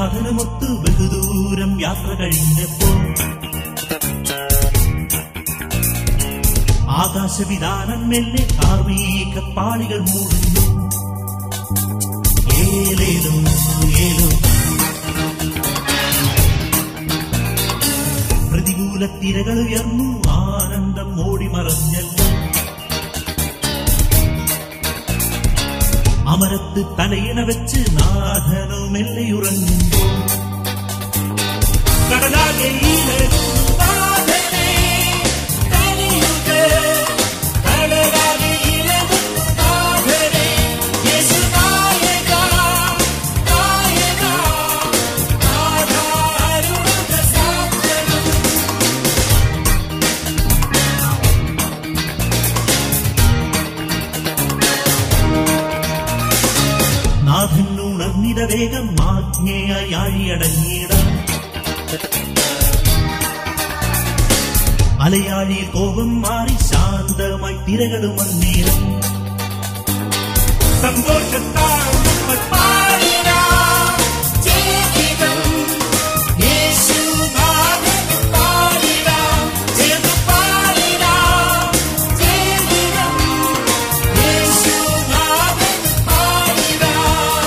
നാഥനുമൊത്ത് ബഹുദൂരം യാത്ര കഴിഞ്ഞപ്പോ ആകാശവിധാനം മെല്ലെ കാർമീക പാളികൾ മൂടുന്നു ഏലേലോ ഏലോ പ്രതികൂല തിരകൾ ഉയർന്നു ആനന്ദം ഓടി മറഞ്ഞല്ലോ അമരത്ത് തലയിണ വെച്ച് നാഥനോ മെല്ലെയുറങ്ങുമ്പോ കടലാകെ ഇലകുന്നു നാഥനേ, കനിയുക. കടലാകെ ഇലകുന്നു നാഥനേ, യേശു നായക, നായക, നാഥാരുണ സാന്ത്വനം. നാഥൻ ഉണർന്നിട വേഗം ആജ്ഞയായി ആഴിയടങ്ങിയിടാം അലയാഴിയിൽ കോപം മാറി ശാന്തമായി തിരകളും അന്നേരം സന്തോഷത്താൽ നമ്മൾ പാടിടാം ജീവിതം യേശുനാഥന് പാടിടാം ചേർന്ന് പാടിടാം ജീവിതം യേശുനാഥന് പാടിടാം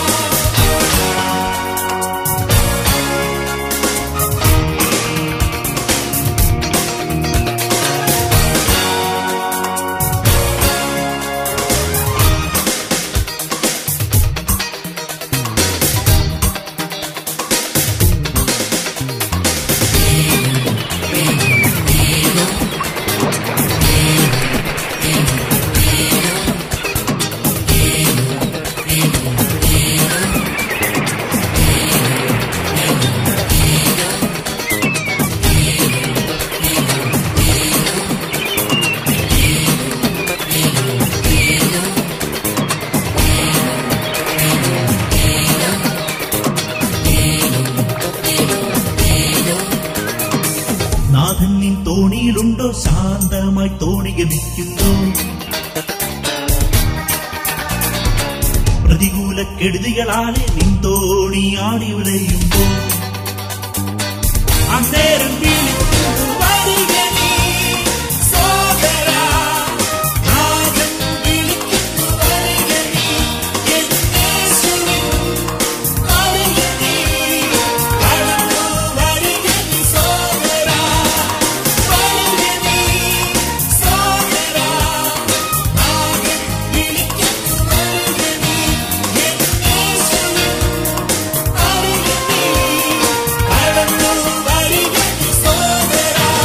നാഥൻ നിൻ തോണിയിലുണ്ടോ ശാന്തമായി തോണി ഗമിക്കുന്നു പ്രതികൂല കെടുതികളാലെ നിൻ തോണി ആടി ഉലയുമ്പോ അന്നേരം വിളിക്കുന്നു വരിക നീ, സോദരാ. നാഥൻ വിളിക്കുന്നു വരിക നീ, എൻ യേശുവിൻ വരിക നീ. കടന്നു വരിക നീ, സോദരാ. വരിക നീ, സോദരാ. നാഥൻ വിളിക്കുന്നു വരിക നീ, എൻ യേശുവിൻ വരിക നീ. കടന്നു വരിക നീ, സോദരാ.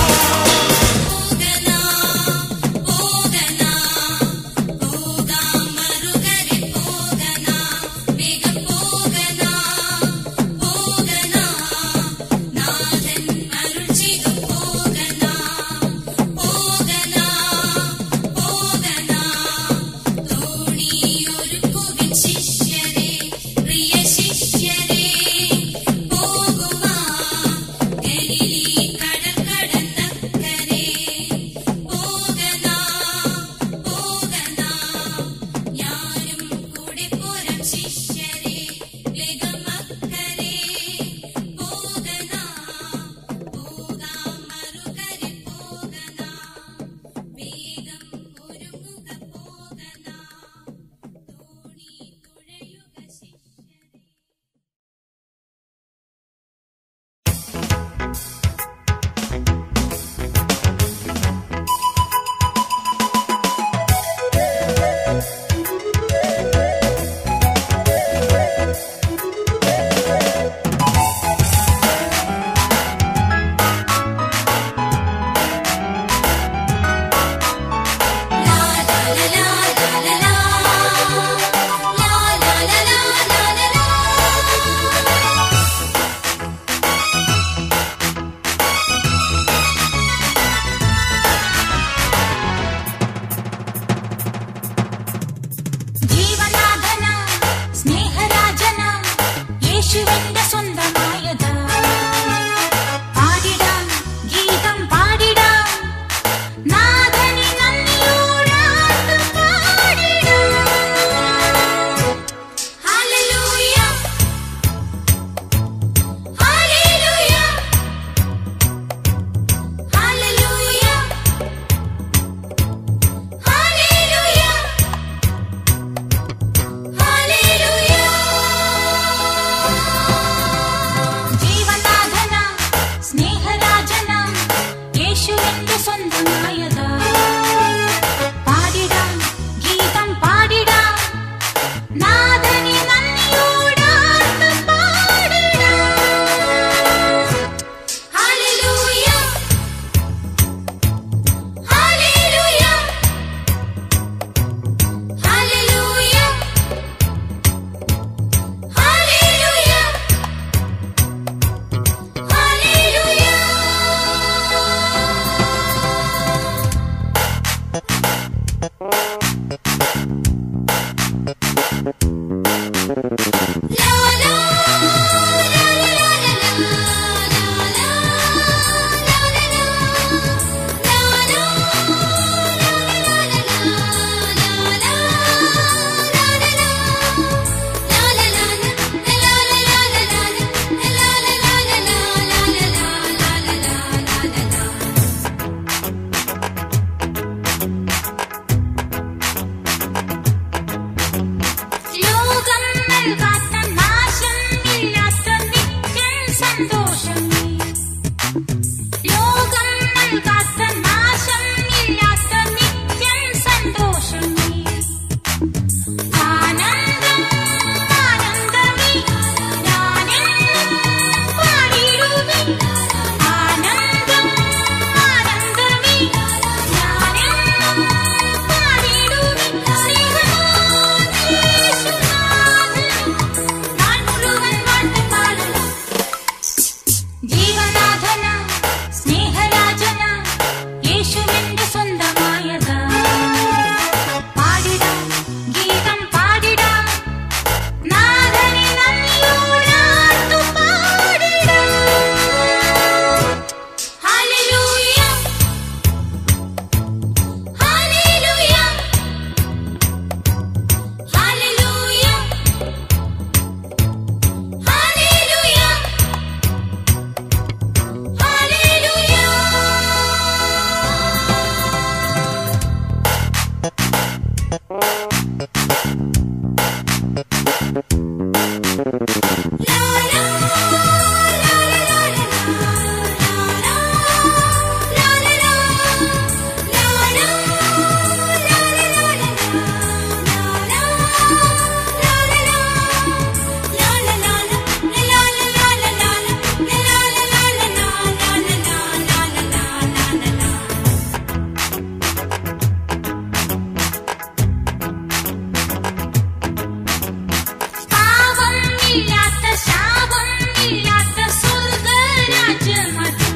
പാവം ഇല്ലാത്ത ശാപം ഇല്ലാത്ത സ്വർഗരാജ്യമത്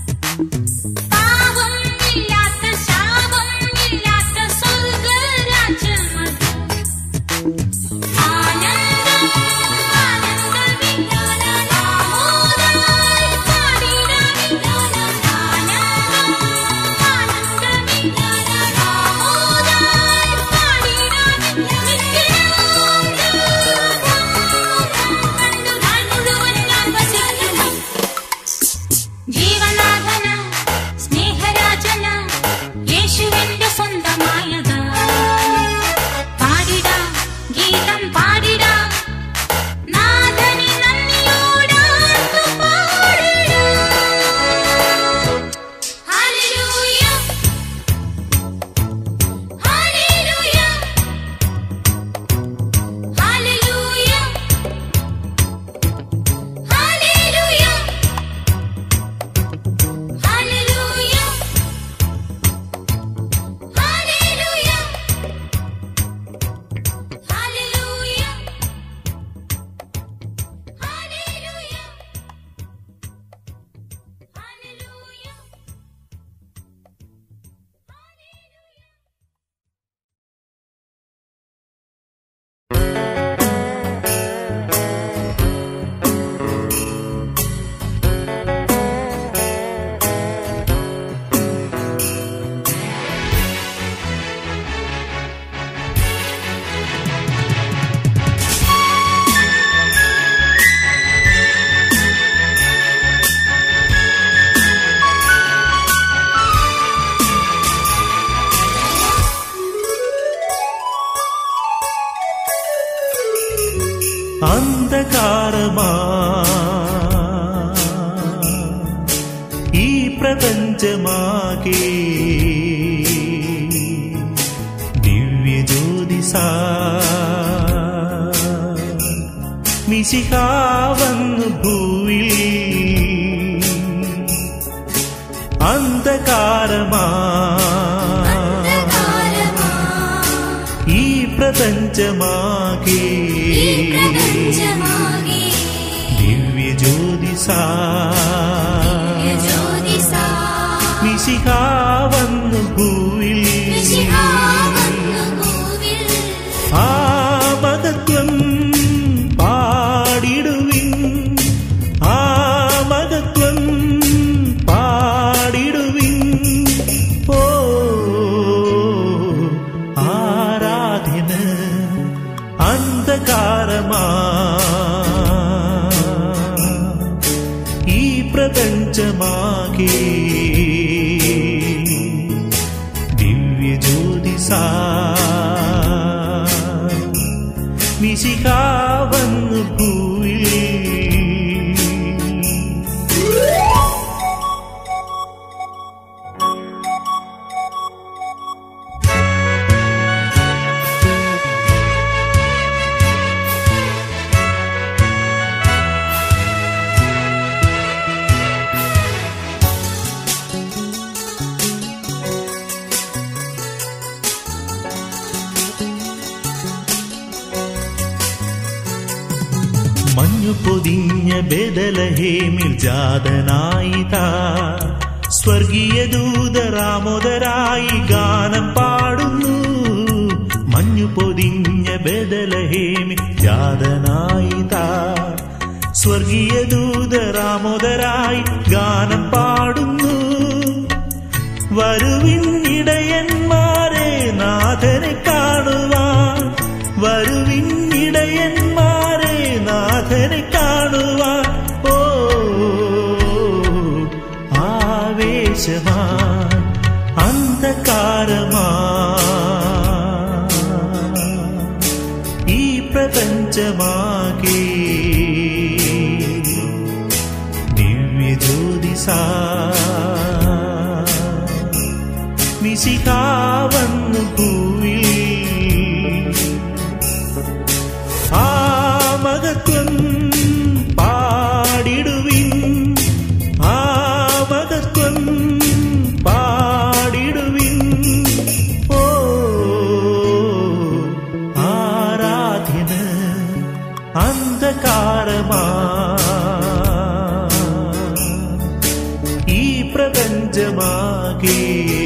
പാവം ഇല്ലാത്ത ശാപം ഇല്ലാത്ത സ്വർഗരാജ്യമത് ആനന്ദം ആനന്ദവിജ്ഞാനനാമോദായി പാടിടാം ആനന്ദം ആനന്ദവിജ്ഞാനനാമോദായി പാടിടാം ജീവനാഥന സ്നേഹരാജന യേശുവിന്റെ സ്വന്തമായത് പാടിട ഗീതം പാടിട നാഥനെ നന്ദിയോടാർത്തു പാടിട ഹല്ലേലൂയ ഹല്ലേലൂയ ഹല്ലേലൂയ ഹല്ലേലൂയ ഹല്ലേലൂയ ഹല്ലേലൂയ ഹല്ലേലൂയ ഹല്ലേലൂയ ഹല്ലേലൂയ അന്ധകാരമാ ഈ പ്രപഞ്ചമാകെ ദിവ്യജ്യോതിസാ മിശിഹാവന്നു ഭൂവിൽ അന്ധകാരമാ ഈ പ്രപഞ്ചമാകെ ദിവ്യജ്യോതിസാ മിശിഹാവന്നു ഭൂവിൽ ആ മഹത്വം പാടിടുവിൻ ആ മഹത്വം പാടിടുവിൻ ഓ ആരാധന അന്ധകാരമാ ഈ പ്രപഞ്ചമാകെ ദിവ്യജ്യോതിസാ മിശിഹാവന്നു ഭൂവിൽ മഞ്ഞു പൊതിഞ്ഞ ബദലഹേമിൽ ജാതനായിതാ സ്വർഗീയ ദൂതരാമോദരായി ഗാനം പാടുന്നു മഞ്ഞു പൊതിഞ്ഞ ബദലഹേമിൽ ജാതനായിതാ സ്വർഗീയ ദൂതരാമോദരായി ഗാനം പാടുന്നു വരുവിൻ ഇടയന്മാരെ നാഥനെ കാണുവാൻ വരുവിൻ ഇടയന്മാരെ നാഥനെ കാണുവാൻ ഓ ആവേശമാ അന്ധകാരമാ മിശികാവന്നു ഭൂവിൽ ആ മകത്വം പാടിടുവിൻ ആ മകത്വം പാടിടുവിൻ ഓ ആരാധ്യന് അന്ധകാരമാ ഈ പ്രപഞ്ചമാകെ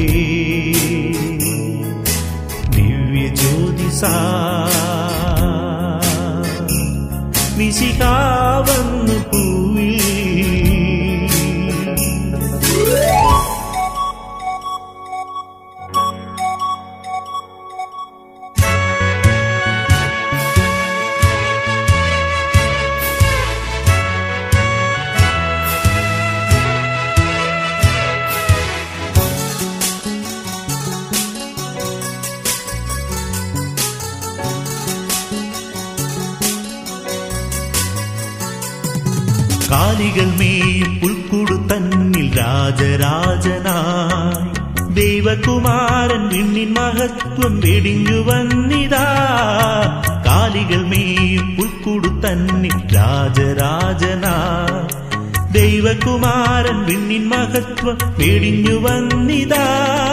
ദിവ്യ ജ്യോതിസാ മിശികാവന്നു പൂവിൽ കാലികൾ മേയും പുൽക്കുടു തന്നിൽ രാജരാജനായി ദൈവകുമാരൻ വിണ്ണിൻ മഹത്വം വെടിഞ്ഞു വന്നിതാ കാലികൾ മേയും പുൽക്കുടു തന്നിൽ രാജരാജനായി ദൈവകുമാരൻ വിണ്ണിൻ മഹത്വം വെടിഞ്ഞു വന്നിതാ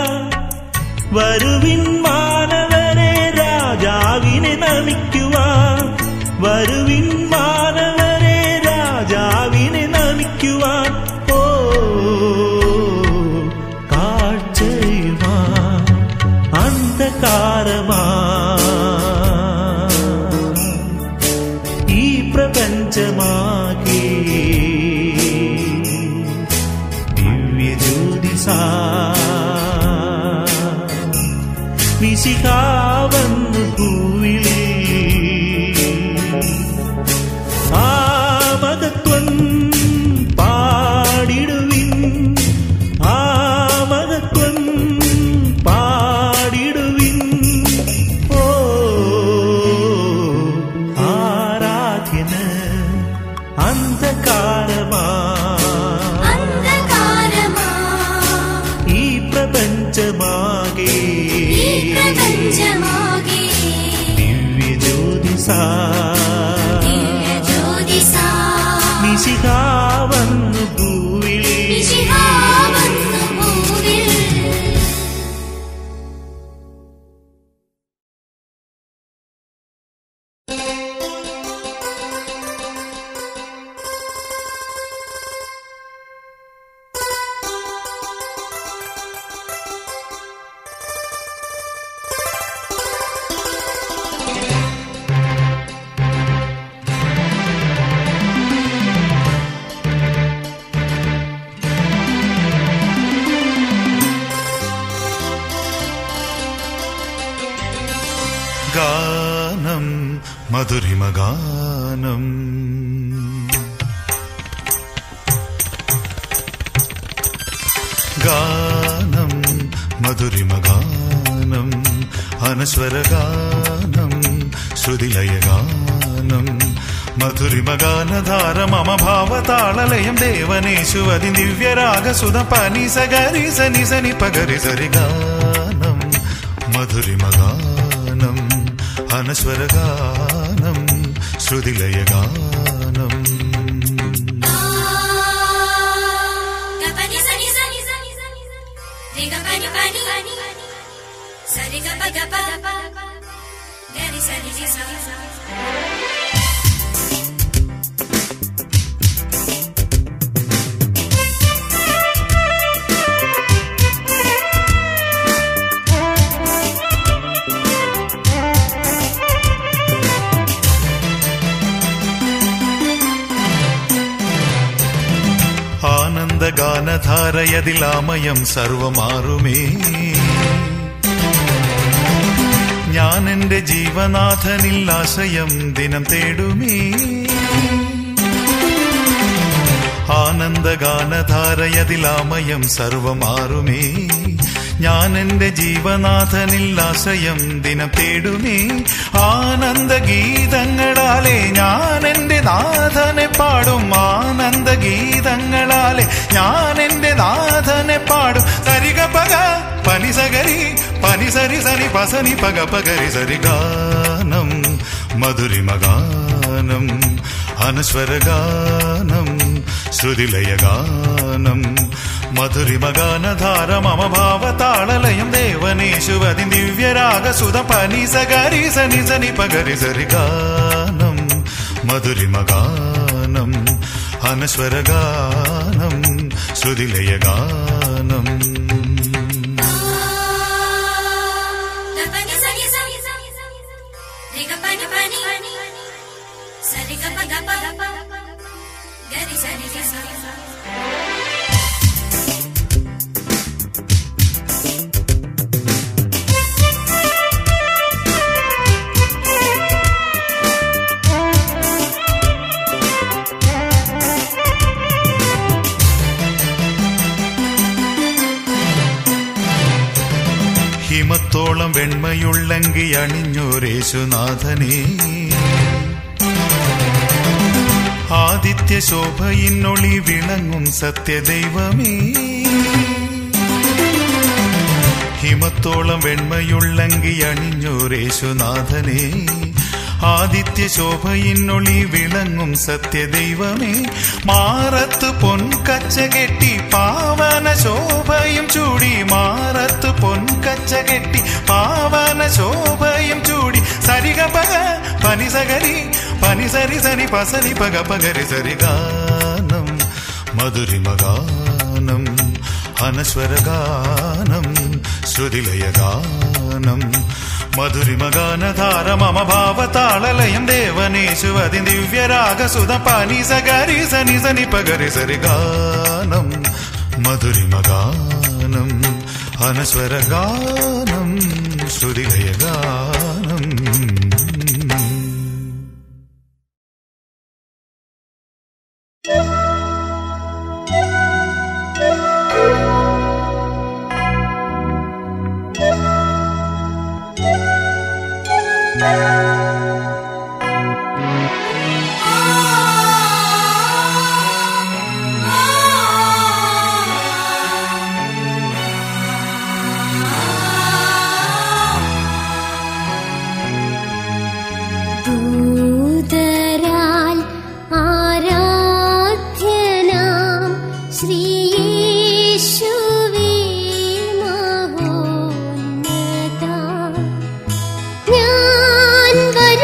വരുവിൻ മാനവരെ രാജാവിനെ നമിക്കുവാൻ വരുവിൻ മാനവരെ രാജാവിനെ നമിക്കുവാൻ ഓ കാഴ്ചയുമാ അന്ധകാരമാ ഈ പ്രപഞ്ചമാകെ ദിവ്യ ജ്യോതിസാ വിശികാവന്നു ഭൂവിൽ ആ മകത്വം പാടിടുവിൻ ആ മകത്വം പാടിടുവിൻ ഓ ആരാധ്യന് അന്ധകാരമാ അന്ധകാരമാ ഈ പ്രപഞ്ചമാകെ ഈ പ്രപഞ്ചമാകെ ദിവ്യ ജ്യോതിസാ ദിവ്യ ജ്യോതിസാ നിശികാവന്നു ഭൂവിൽ വിശിഹാവന്നു ഭൂവിൽ ഗാനം മധുരിമഗാനം ഗാനം മധുരിമഗാനം അനശ്വരഗാനം ശ്രുതിലയഗാനം മധുരിമഗാനധാര മമ ഭാവതാളലയം ദേവനേശുവതി ദിവ്യരാഗസുത പനി സഗരി സനി സനി പഗരി സരി ഗാനം മധുരിമഗാനം അനശ്വരഗാനം ശ്രുതിലയഗാനം గపని సని సని సని సని రిగ పని పని సరి గప గప గరి సని జి స ആനന്ദഗാനധാരയതിലാമയം സർവമാറുമേ ഞാൻ എന്റെ ജീവനാഥനിൽ ആശയം ദിനം തേടുമേ ആനന്ദഗാനധാരയതിലാമയം സർവമാറുമേ ഞാൻ എന്റെ ജീവനാഥനിൽ ആശയം ദിനം തേടുമേ ആനന്ദഗീതങ്ങളാലെ ഞാൻ എന്റെ നാഥനെ പാടും ആനന്ദഗീതങ്ങളാലെ ഞാൻ എന്റെ നാഥനെ പാടും സരിക പക പനിസക సరి సని పసని పగ పగరి సరి గానం మధురిమ గానం అనస్వర గానం ശ്രുതിലയ ഗാനം മധുരിമ ഗാനധാര മമ ഭാവതാളലയം ദേവനേശുവതി ദിവ്യരാഗസുത പനി സഗരി സനി സനി പഗരി സരി ഗാനം മധുരിമ ഗാനം അനസ്വര ഗാനം ശ്രുതിലയ ഗാനം గపని సని సని రిగ పని పని సరి గప గప గరి సరి సరి ഹിമത്തോളം വെണ്മയുള്ളങ്കി അണിഞ്ഞോരേശുനാഥനേ ആദിത്യ ശോഭയിന്നൊളി വിളങ്ങും സത്യദൈവമേ ഹിമത്തോളം വെണ്മയുള്ളങ്കി അണിഞ്ഞോരേശുനാഥനേ ആദിത്യ ശോഭയിന്നൊളി വിളങ്ങും സത്യദൈവമേ മാറത്ത് പൊൻകച്ച കെട്ടി പാവന ശോഭയും ചൂടി മാറത്ത് പൊൻകച്ച കെട്ടി പാവന ശോഭയും ചൂടി സരിഗ പക പനി സഗരി പനി സരി സനി പസനി പക പകരി സരി ഗാനം മധുരിമ ഗാനം അനസ്വര ഗാനം ശ്രുതിലയ ഗാനം മധുരിമ ഗാനധാര മമ ഭാവതാളലയം ദേവനേശുവതി ദിവ്യരാഗസുത പനി സഗരി സനി സനി പഗരി സരി ഗാനം മധുരിമ ഗാനം അനസ്വര ഗാനം ശ്രുതിലയ ഗാനം ദൂതരാൽ ആരാധ്യനാം ശ്രീയേശുവേ മഹോന്നത ഞാൻ വരും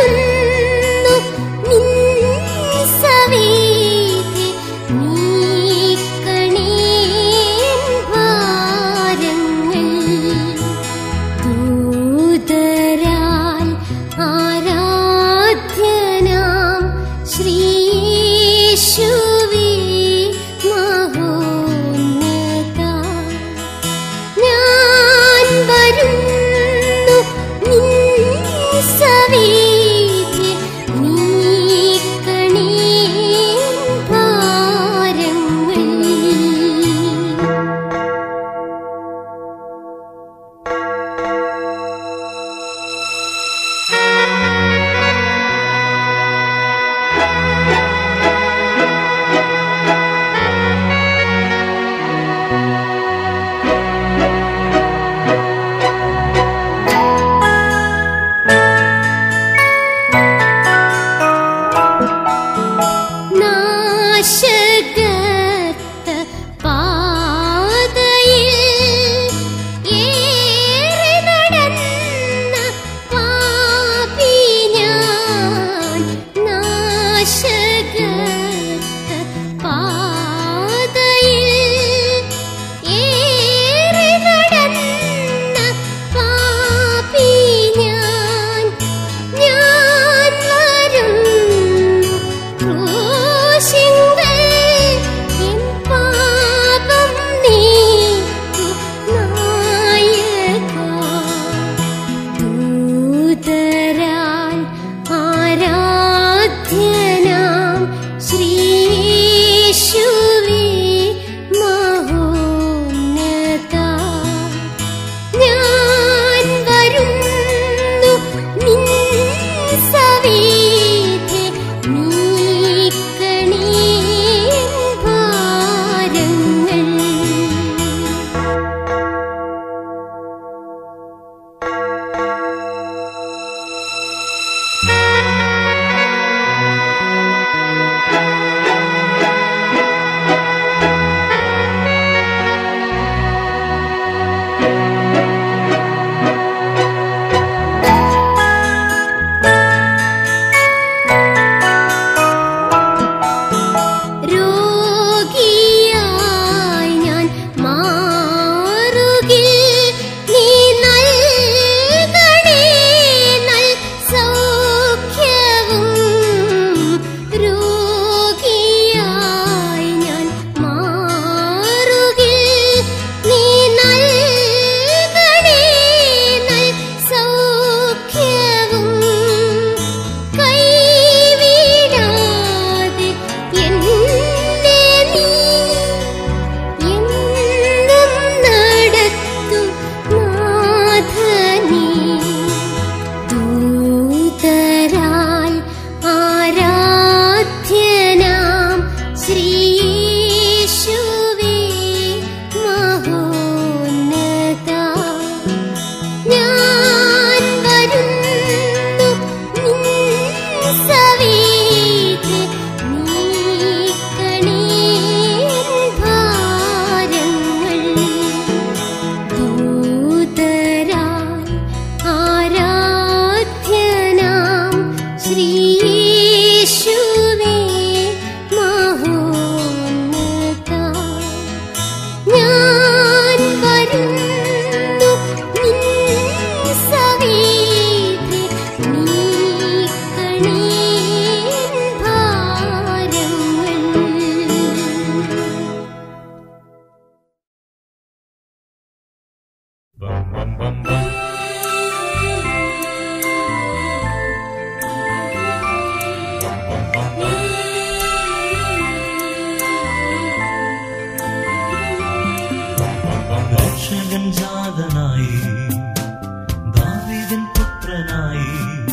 രക്ഷകൻ ജാതനായി ദാവീദിൻ പുത്രനായി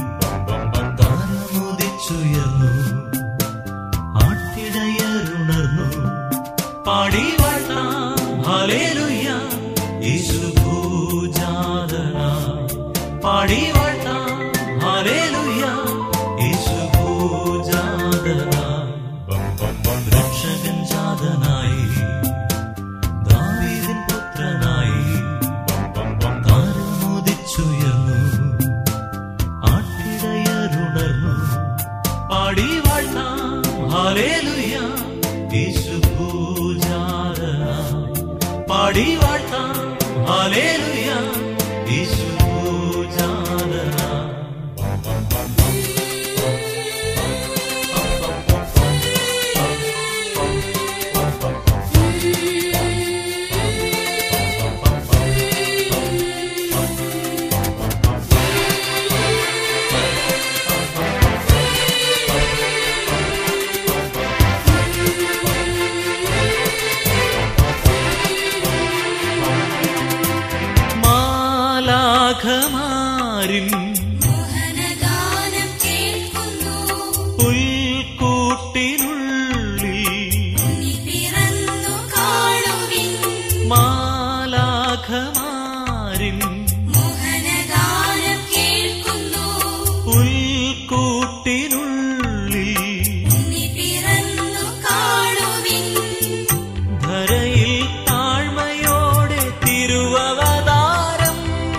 താരമുദിച്ചുയർന്നു ആട്ടിടയരുണർന്നു പാടി വാഴ്ത്താം ഹല്ലേലൂയ യേശു ഭൂജാതനായി പാടി വാഴ്ത്താം ഹല്ലേലൂയ യേശു ഭൂജാതനായി രക്ഷകൻ ജാതനായി ദാവീദിൻ പുത്രനായി താരമുദിച്ചുയർന്നു ആട്ടിടയരുണർന്നു പാടി വാഴ്ത്താം ഹല്ലേലൂയ യേശു പൂജാരനായി പാടി വാഴ്ത്താം ഹല്ലേലൂയ യേശു പൂജാരനായി മാലാഖമാരിൻ മോഹനഗാനം കേൾക്കുന്നു പുൽക്കൂട്ടിനുള്ളിൽ നീ പിറന്നു കാണുവിൻ മാലാഖമാരിൻ മോഹനഗാനം കേൾക്കുന്നു പുൽക്കൂട്ടിനുള്ളിൽ നീ പിറന്നു കാണുവിൻ ധരയിൽ താഴ്മയോടെ തിരുവവതാരം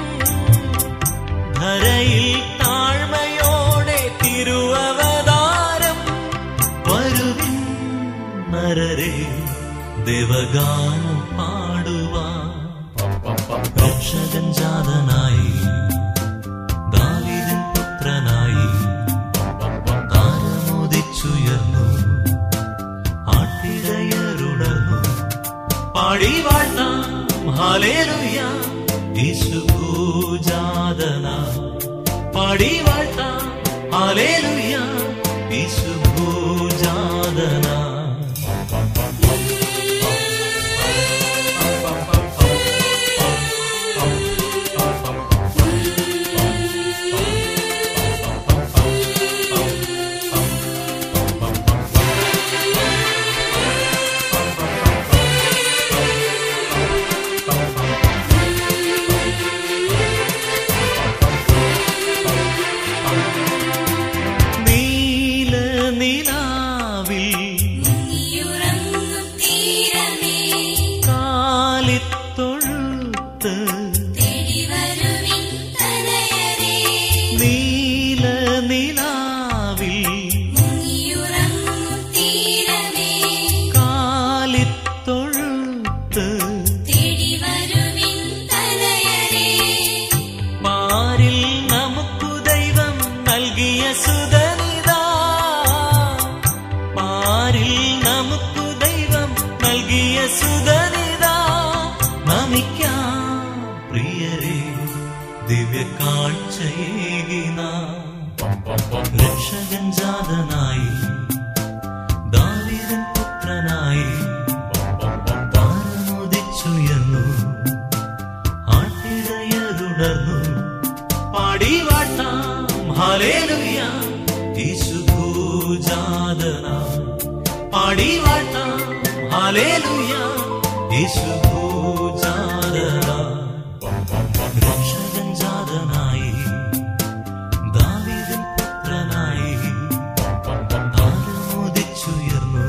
ധരയിൽ താഴ്മയോടെ തിരുവവതാരം വരുവിൻ നരരെ ദേവഗാനം പാടുവാൻ രക്ഷകൻ ജാതനായി ദാവീദിൻ പുത്രനായി താരമോദിച്ചുയർന്നു ആട്ടിടയരുണർന്നു പാടി വാഴ്ത്താം ഹല്ലേലൂയ യേശു പൂജാതന പാടി വാഴ്ത്താം ഹല്ലേലൂയ യേശു പൂജാതന നീല നിലാവിൽ നീയുറങ്ങും തീരമേ കാലിത്തൊഴുത്ത് തേടി വരുവിൻ തനയരേ നീല നിലാവിൽ നീയുറങ്ങും തീരമേ കാലിത്തൊഴുത്ത് തേടി വരുവിൻ തനയരേ പാരിൽ നമുക്കു ദൈവം നൽകിയ സുതനിതാ പാരിൽ നമുക്കു ദൈവം നൽകിയ സുതനിതാ നമിക്കാം പ്രിയരെ ദിവ്യ കാഴ്ചയേകിന രക്ഷകൻ ജാതനായി ദാവീദൻ പുത്രനായി താരമുദിച്ചുയർന്നു ആട്ടിടയരുണർന്നു പാടി വാട്ടാം ഹല്ലേലൂയ യേശു പൂജാതന പാടി വാട്ടാം ഹല്ലേലൂയ യേശു പൂജാതന രക്ഷകൻ ജാതനായി ദാവീദൻ പുത്രനായി താരമുദിച്ചുയർന്നു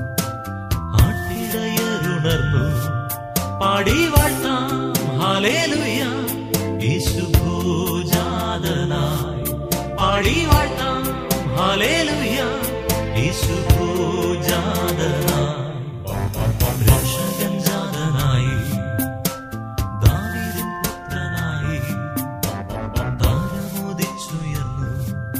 ആട്ടിടയരുണർന്നു പാടി വാഴ്ത്താം ഹല്ലേലൂയ യേശു ഭൂജാതനായി പാടി വാഴ്ത്താം ഹല്ലേലൂയ യേശു ഭൂജാതനായി രക്ഷകൻ ജാതനായി ദാവീദിൻ പുത്രനായി താരമുദിച്ചുയർന്നു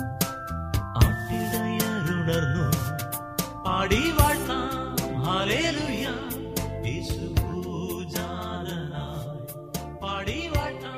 ആട്ടിടയരുണർന്നു പാടി വാഴ്ത്താം ഹല്ലേലൂയ യേശു പൂജാരനായി പാടി വാഴ്ത്താം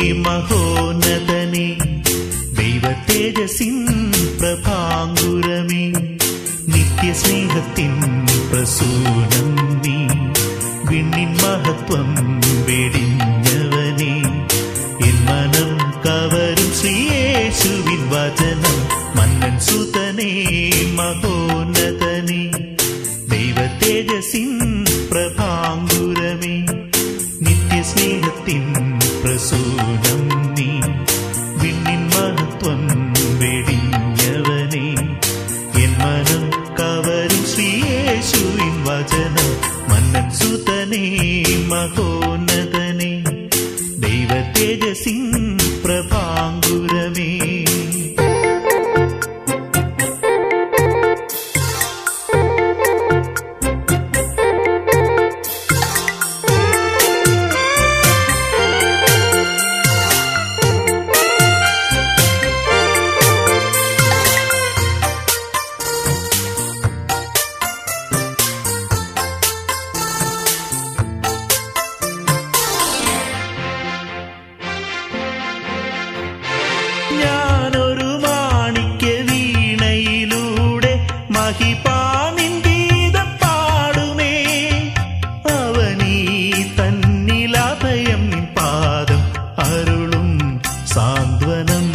മഹോന്നതനെ ദൈവ തേജസിൻ പ്രഭാങ്കുരമേ നിത്യസ്നേഹത്തിൻ പ്രസൂനം നീ വിണ്ണിൻ മഹത്വം വെടിഞ്ഞവനെ എൻ മനം കവരും ശ്രീയേശുവിൻ വചനം മന്നൻ സുതനേ മഹോന്നതനെ ദൈവ തേജസിൻ പ്രഭാങ്കുരമേ നിത്യസ്നേഹത്തിൻ പ്രസൂനം നീ വിണ്ണിൻ മഹത്വം വെടിഞ്ഞവനെ എൻ മനം കവരും ശ്രീയേശുവിൻ വചനം മന്നൻ സുതനേ മഹോന്നതനെ ദൈവ തേജസിൻ പ്രഭാങ്കുരമേ ഞാനൊരു മാണിക്യ വീണയിലൂടെ മഹിപാനിൻ ഗീതം പാടുമേ അവനീ തന്നിലഭയം നിൻ പാദം അരുളും സാന്ത്വനം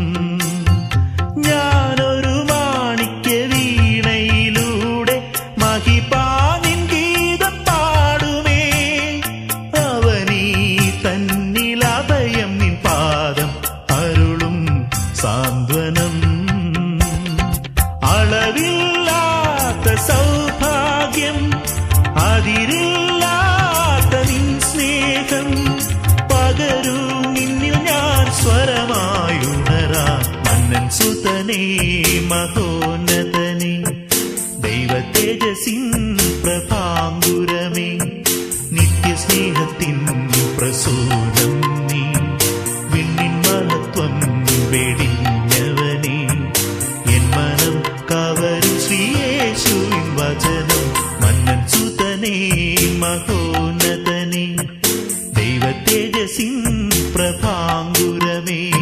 ഞാനൊരു മാണിക്യ വീണയിലൂടെ മഹിപാനിൻ ഗീതം പാടുമേ അവനീ തന്നിലഭയം നിൻ പാദം അരുളും സാന്ത്വനം അളവില്ലാത്ത സൗഭാഗ്യം അതിരില്ലാത്ത നിൻ സ്നേഹം പകരൂ നിന്നിൽ ഞാൻ സ്വരമായുണരാ മന്നൻ സുതനേ മഹോന്നതനേ ദൈവ തേജസിൻ പ്രഭാങ്കുരമേ നിത്യസ്നേഹത്തിൻ പ്രസൂനം നീ വിണ്ണിൻ മഹത്വം വെടിഞ്ഞവനെ എൻ മനം കവരും ശ്രീയേശുവിൻ വചനം മന്നൻ സുതനേ മഹോന്നതനേ ദൈവ തേജസിൻ പ്രഭാങ്കുരമേ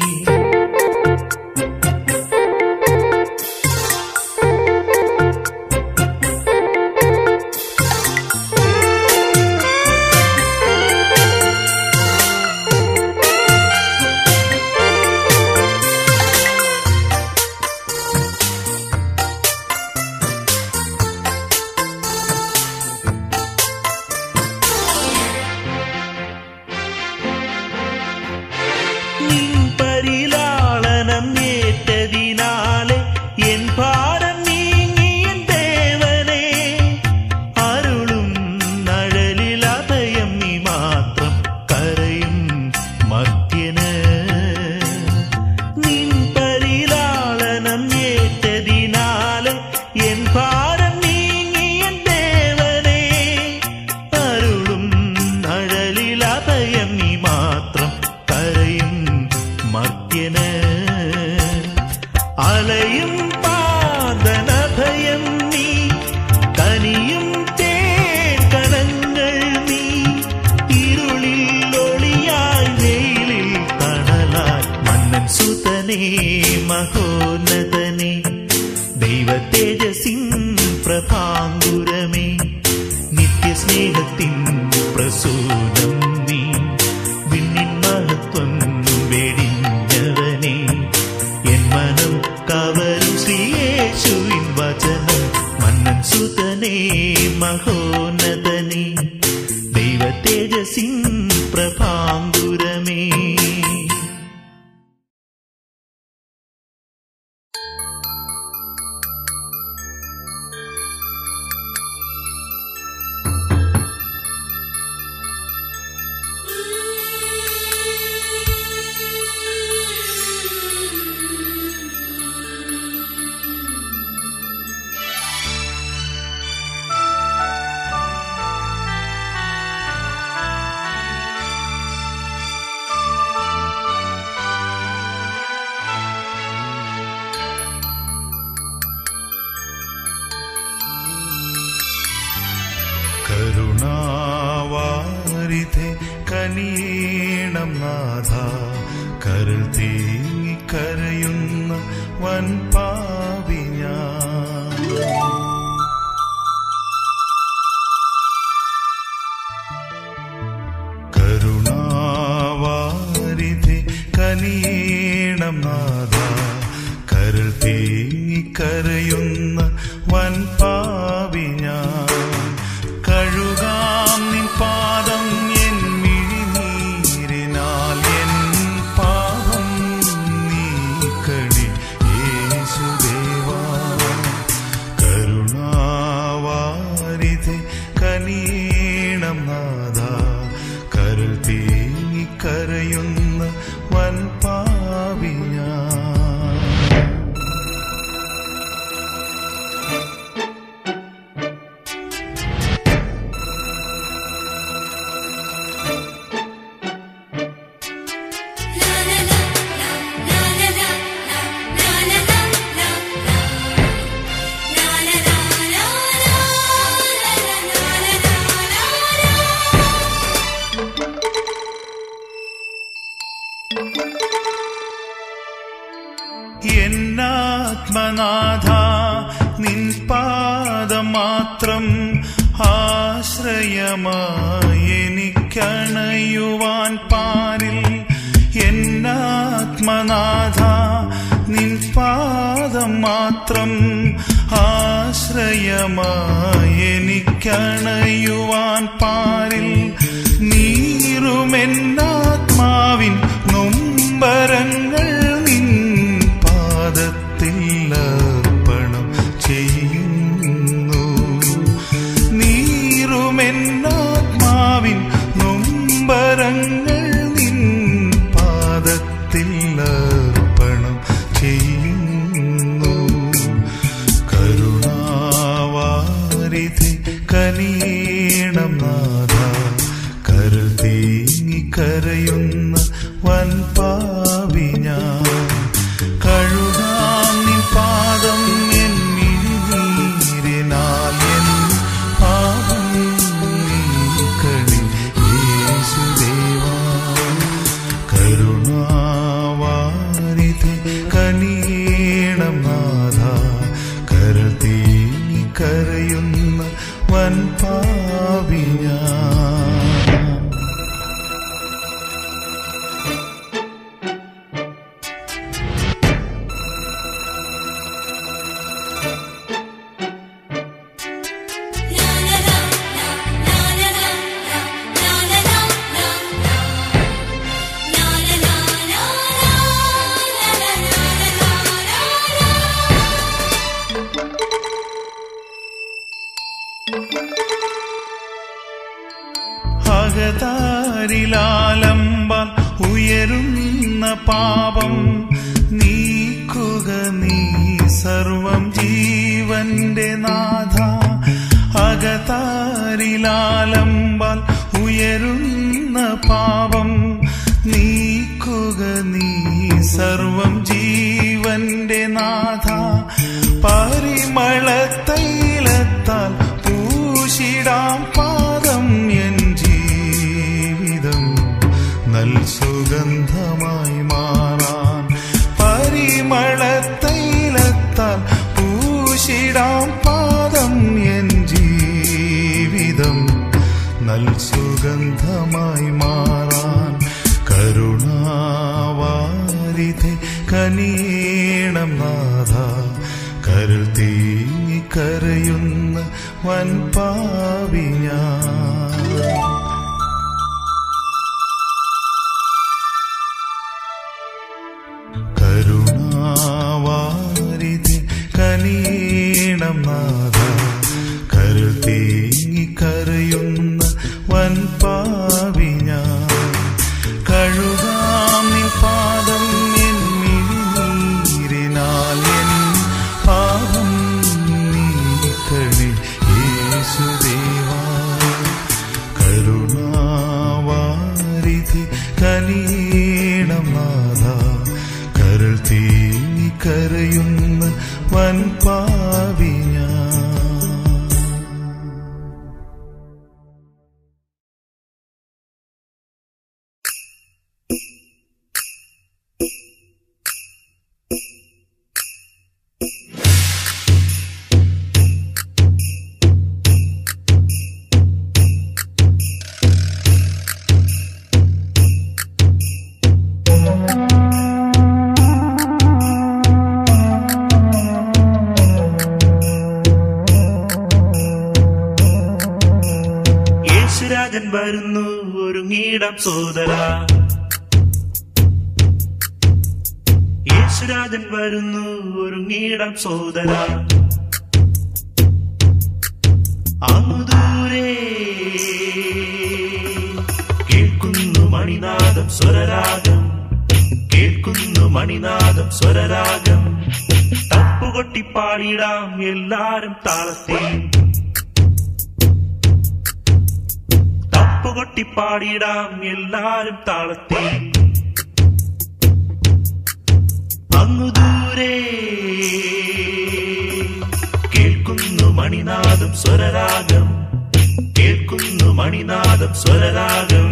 നിൻ പരിലാളനം ഏറ്റതിനാലെ എൻ ഭാരം നീങ്ങിയ ദേവനെ അരുളും നഴലിൽ അഭയം നീ മാത്രം കരയും മധ്യന് നിൻ പരിലാളനം ഏറ്റതിനാലെ എൻ ഭാരം നീങ്ങിയ ദേവനെ അരുളും നഴലിൽ അഭയം നീ മാത്രം കരയും മർത്യന് അലയും പാതനഭയം നീ കനിയും തേക്കണങ്ങൾ നീ ഇരുളിൽ ഒളിയായി വെയിലിൽ തണലായി മന്നൻ സുതനേ മഹോന്നതനേ ദൈവ തേജസിൻ പ്രഭാങ്കുരമേ നിത്യസ്നേഹത്തിൻ പ്രസൂനം നീ വിണ്ണിൻ മഹത്വം വെടിഞ്ഞവനെ എൻ മനം കവരും ശ്രീയേശുവിൻ വചനം മന്നൻ സുതനേ മഹോന്നതനേ ദൈവ തേജസിൻ പ്രഭാങ്കുരമേ കരുണാവാരിധെ കനിയേണം നാഥ നാഥ കരൾ തീങ്ങിക്കരയുന്ന വൻ പാവി ഞാൻ കരുണാവാരിധി കനിയേണം നാഥ കരൾ തീങ്ങിക്കരയുന്ന വൻ പാവി ഞാൻ കഴുകാം നിൻ പാദം എൻ മിഴിനീരിനാൽ എൻ പാപം നീക്കണി യേശുദേവാ കരുണാവാരിധി കനീണം നാഥ കരുൾ തീങ്ങിക്കരയുന്ന വൻ പാവി ഞാൻ എന്നാത്മനാഥ നിൻ പാദം മാത്രം ആശ്രയമായി എനിക്കണയുവാൻ പാരിൽ എന്നാത്മനാഥ നിൻ പാദം മാത്രം ആശ്രയമായി എനിക്കണയുവാൻ പാരിൽ നീറുമെന്നാത്മാവിൻ നൊമ്പരങ്ങൾ നിൻ പാദത്തിൽ അർപ്പണം ചെയ്യുന്നു നീറുമെന്നാത്മാവിൻ നൊമ്പരങ്ങൾ നിൻ പാദത്തിൽ അർപ്പണം ചെയ്യുന്നു കരുണാവാരിധി കനീണം നാഥ കരുൾ തീങ്ങിക്കരയുന്ന വൻ പാവി ഞാൻ കഴുകാം നിൻ പാദം എൻ മിഴിനീരിനാൽ എൻ പാപം നീക്കണി യേശുദേവാ കരുണാവാരിധി കനീണം നാഥ കരൾ തീങ്ങിക്കരയുന്ന വൻ പാവി ഞാൻ അകതാരിലാലമ്പാൽ ഉയരുന്ന പാപം നീക്കുക നീ സർവം ജീവന്റെ നാഥ അകതാരിലാലമ്പാൽ ഉയരുന്ന പാപം നീക്കുക നീ സർവം ജീവന്റെ നാഥ പരിമള തൈലത്താൽ പൂശിടാം പാദം എൻ ജീവിതം നൽ സുഗന്ധമായി മാറാൻ പരിമള തൈലത്താൽ പൂശിടാം പാദം എൻ ജീവിതം നൽ സുഗന്ധമായി മാറാൻ കരുണാവാരിധി കനീണം നാഥ കരുൾ തീങ്ങിക്കരയുന്ന വൻ പാവി ഞാൻ കരുണാവാരിധി കനീണം നാഥ കരുൾ തീങ്ങിക്കരയുന്ന വൻ പാവി ഞാൻ കഴുകാം നിൻ പാദം എൻ മിഴിനീരിനാൽ എൻ പാപം നീക്കണി യേശുദേവാ കരുണാവാരിധി കനീണം നാഥ കരുൾ തീ യേശുരാജൻ വരുന്നു ഒരുങ്ങിയിടം സോദര യേശുരാജൻ വരുന്നു ഒരുങ്ങിയിടം സോദര അങ്ങു ദൂരെ കേൾക്കുന്നു മണിനാദം സ്വരരാഗം കേൾക്കുന്നു മണിനാദം സ്വരരാഗം തപ്പുകൊട്ടി പാടിടാം എല്ലാരും താളത്തിൽ തപ്പുകൊട്ടി പാടിടാം എല്ലാരും താളത്തിൽ അങ്ങു ദൂരെ കേൾക്കുന്നു മണിനാദം സ്വരരാഗം കേൾക്കുന്നു മണിനാദം സ്വരരാഗം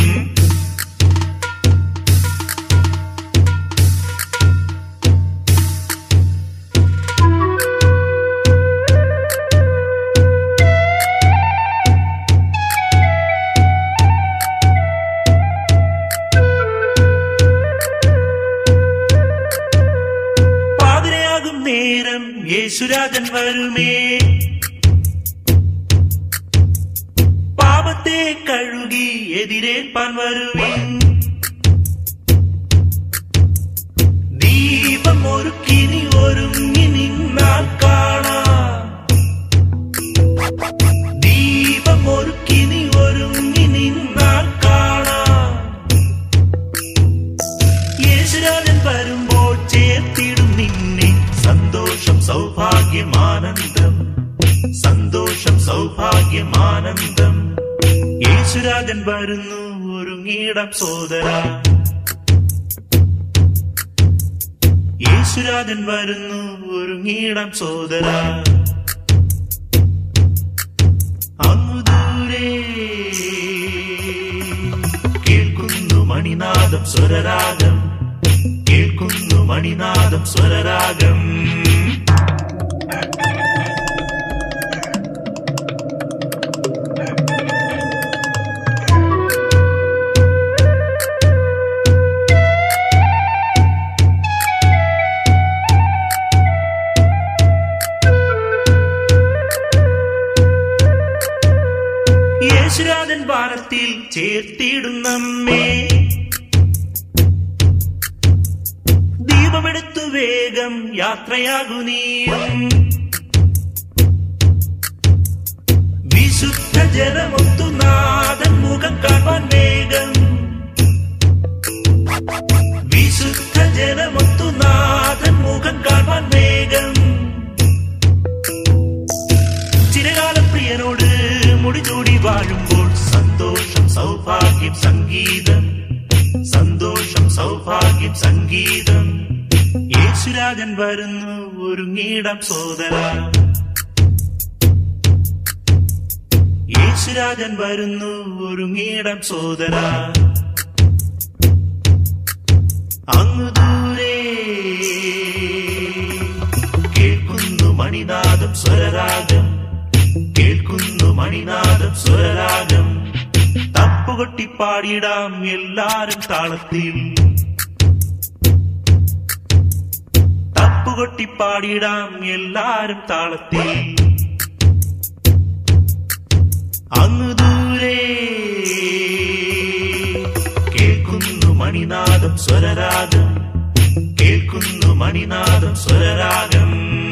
പാതിരയാകും നേരം യേശുരാജൻ വരുമേ പാപത്തെ കഴുകി എതിരേൽപ്പാൻ വരുവിൻ ദീപം ഒരുക്കിനി ഒരുങ്ങി നിന്നാൽ കാണാം ദീപം ഒരുക്കിനി ഒരുങ്ങി നിന്നാൽ കാണാം യേശുരാജൻ വരുമ്പോൾ ചേർത്തിടും നിന്നെ സന്തോഷം സൗഭാഗ്യം ആനന്ദം സന്തോഷം സൗഭാഗ്യം ആനന്ദം യേശുരാജൻ വരുന്നു ഒരുങ്ങിയിടം സോദര യേശുരാജൻ വരുന്നു ഒരുങ്ങിയിടം സോദര അങ്ങു ദൂരെ കേൾക്കുന്നു മണിനാദം സ്വരരാഗം കേൾക്കുന്നു മണിനാദം സ്വരരാഗം യേശുരാജൻ ഭാരത്തിൽ ചേർത്തിടുന്നമ്മേ ദീപമെടുത്തു വേഗം യാത്രയാകു നീയും വിശുദ്ധ ജലമൊത്തു നാഥൻ മുഖം കാണാൻ വേഗം വിശുദ്ധ ജലമൊത്തു നാഥൻ മുഖം കാണാൻ വേഗം ചിരകാലം പ്രിയനോട് മുടിചൂടി വാഴുമ്പോൾ സന്തോഷം സൗഭാഗ്യം സംഗീതം സന്തോഷം സൗഭാഗ്യം സംഗീതം യേശുരാജൻ വരുന്നു ഒരുങ്ങിയിടം സോദര യേശുരാജൻ വരുന്നു ഒരുങ്ങിയിടം സോദര അങ്ങു ദൂരെ കേൾക്കുന്നു മണിനാദം സ്വരരാഗം കേൾക്കുന്നു മണിനാദം സ്വരരാഗം തപ്പുകൊട്ടി പാടിടാം എല്ലാരും താളത്തിൽ തപ്പുകൊട്ടി പാടിടാം എല്ലാരും താളത്തിൽ അങ്ങു ദൂരെ കേൾക്കുന്നു മണിനാദം സ്വരരാഗം കേൾക്കുന്നു മണിനാദം സ്വരരാഗം